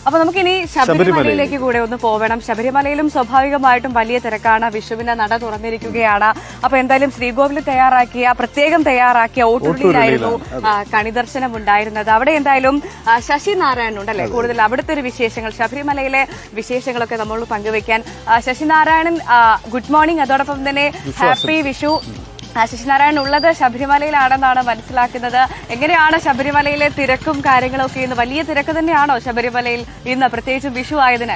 അപ്പൊ നമുക്കിനി ശബരിമലയിലേക്ക് കൂടെ ഒന്ന് പോകണം ശബരിമലയിലും സ്വാഭാവികമായിട്ടും വലിയ തിരക്കാണ് വിഷുവിന്റെ നട തുറന്നിരിക്കുകയാണ് അപ്പൊ എന്തായാലും ശ്രീകോവിലിൽ തയ്യാറാക്കിയ പ്രത്യേകം തയ്യാറാക്കിയ ഓട്ടുള്ളിലായിരുന്നു കണിദർശനം ഉണ്ടായിരുന്നത് അവിടെ എന്തായാലും ആ, ശശി നാരായണൻ ഉണ്ടല്ലേ കൂടുതൽ അവിടുത്തെ ഒരു വിശേഷങ്ങൾ ശബരിമലയിലെ വിശേഷങ്ങളൊക്കെ നമ്മൾ പങ്കുവയ്ക്കാൻ ആ, ശശി നാരായണൻ ആ, ഗുഡ് മോർണിംഗ് അതോടൊപ്പം തന്നെ ഹാപ്പി വിഷു ആ, ശശിനാരായണൻ ഉള്ളത് ശബരിമലയിലാണെന്നാണ് മനസ്സിലാക്കുന്നത് എങ്ങനെയാണ് ശബരിമലയിലെ തിരക്കും കാര്യങ്ങളും ഒക്കെ ഇന്ന് വലിയ തിരക്ക് തന്നെയാണോ ശബരിമലയിൽ ഇന്ന് പ്രത്യേകിച്ചും വിഷു ആയതിനാൽ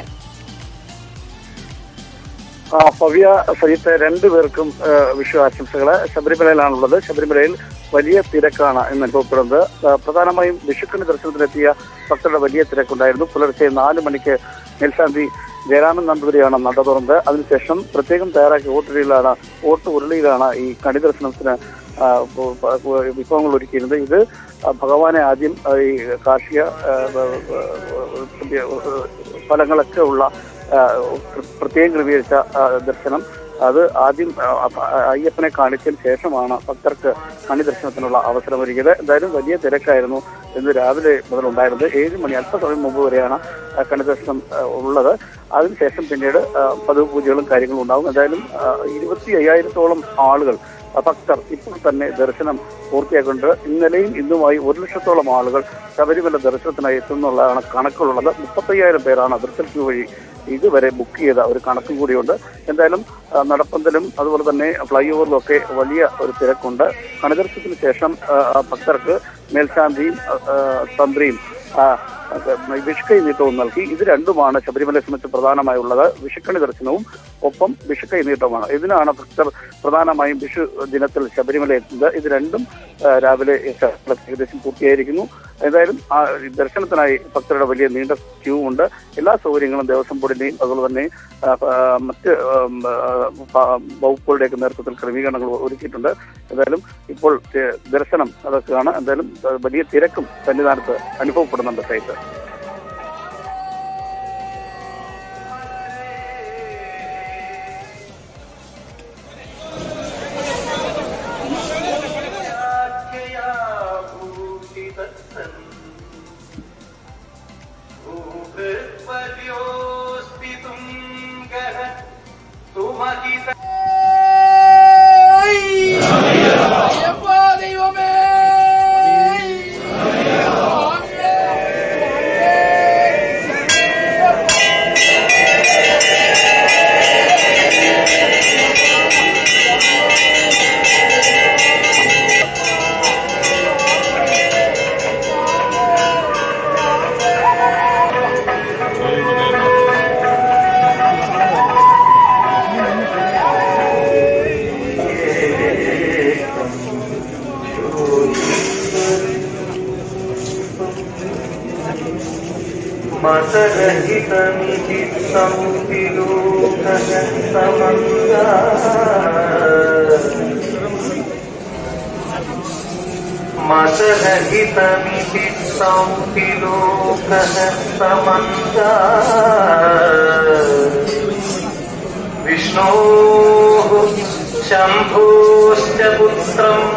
ആ, ഭവ്യ സഹിത്ത് രണ്ടുപേർക്കും ആ, വിഷു ആശംസകള് ശബരിമലയിലാണുള്ളത് ശബരിമലയിൽ വലിയ തിരക്കാണ് ഇന്ന് അനുഭവപ്പെടുന്നത് ആ, പ്രധാനമായും വിഷുക്കണി ദർശനത്തിനെത്തിയ ഭക്തരുടെ വലിയ തിരക്കുണ്ടായിരുന്നു പുലർച്ചെ നാല് മണിക്ക് മേൽശാന്തി ജയരാമൻ നമ്പൂതിരിയാണ് നട തുറന്നത് അതിനുശേഷം പ്രത്യേകം തയ്യാറാക്കിയ ഓട്ടുരുളിയിലാണ് ഓട്ട് ഉരുളിയിലാണ് ഈ കണി ദർശനത്തിന് ആ, പ- പ- വിഭവങ്ങൾ ഒരുക്കിയിരുന്നത് ഇത് ആ, ഭഗവാനെ ആദ്യം ആ, ഈ കാർഷിക ആ, ആ, ആ, ഫലങ്ങളൊക്കെ ഉള്ള ആ, പ്ര- പ്രത്യേകം ക്രമീകരിച്ച ആ, ദർശനം അത് ആദ്യം ആ, അ- അയ്യപ്പനെ കാണിച്ചതിന് ശേഷമാണ് ഭക്തർക്ക് കണി ദർശനത്തിനുള്ള അവസരം ഒരുക്കിയത് എന്തായാലും വലിയ തിരക്കായിരുന്നു ഇന്ന് രാവിലെ മുതൽ ഉണ്ടായിരുന്നത് ഏഴ് മണി അല്പസമയം മുമ്പ് വരെയാണ് ആ, കണി ദർശനം ആ, ഉള്ളത് അതിനുശേഷം പിന്നീട് ആ, പതിവ് പൂജകളും കാര്യങ്ങളും ഉണ്ടാകും എന്തായാലും ആ, ഇരുപത്തി അയ്യായിരത്തോളം ആളുകൾ ആ, ഭക്തർ ഇപ്പോൾ തന്നെ ദർശനം പൂർത്തിയാക്കുന്നുണ്ട് ഇന്നലെയും ഇന്നുമായി ഒരു ലക്ഷത്തോളം ആളുകൾ ശബരിമല ദർശനത്തിനായി എത്തുന്നുള്ളതാണ് കണക്കുകളുള്ളത് മുപ്പത്തയ്യായിരം പേരാണ് ദർശന ക്യൂ വഴി ഇതുവരെ ബുക്ക് ചെയ്ത ഒരു കണക്കും കൂടിയുണ്ട് എന്തായാലും ആ, നടപ്പന്തലും അതുപോലെ തന്നെ ഫ്ലൈ ഓവറിലും ഒക്കെ വലിയ ഒരു തിരക്കുണ്ട് കണിദർശനത്തിന് ശേഷം ആ, ആ, ഭക്തർക്ക് മേൽശാന്തിയും ആ, ആ, തന്ത്രിയും ആ, വിഷുക്കൈ നീട്ടവും നൽകി ഇത് രണ്ടുമാണ് ശബരിമലയെ സംബന്ധിച്ച് പ്രധാനമായുള്ളത് വിഷുക്കണി ദർശനവും ഒപ്പം വിഷുക്കൈ നീട്ടവുമാണ് ഇതിനാണ് ഭക്തർ പ്രധാനമായും വിഷു ദിനത്തിൽ ശബരിമല എത്തുന്നത് ഇത് രണ്ടും ആ, രാവിലെ ഏകദേശം പൂർത്തിയായിരിക്കുന്നു എന്തായാലും ആ ദർശനത്തിനായി ഭക്തരുടെ വലിയ നീണ്ട ക്യൂ ഉണ്ട് എല്ലാ സൗകര്യങ്ങളും ദേവസ്വം ബോർഡിന്റെയും അതുപോലെ തന്നെ ആ, ആ, മറ്റ് ആം, ആ, പ- വകുപ്പുകളുടെയൊക്കെ നേതൃത്വത്തിൽ ക്രമീകരണങ്ങൾ ഒരുക്കിയിട്ടുണ്ട് എന്തായാലും ഇപ്പോൾ ഏ, ദർശനം അതൊക്കെയാണ് എന്തായാലും ആ, വലിയ തിരക്കും സന്നിധാനത്ത് അനുഭവപ്പെടുന്നുണ്ട് സൈറ്റ് मतरहितमिति संविलोकः समङ्गा मतरहितमिति संविलोकः समङ्गा विष्णोः शम्भोश्च पुत्रम्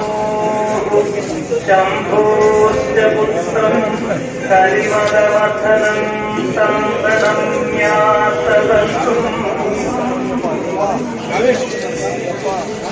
शम्भोश्च पुत्रम् करिमलमथनम् तम्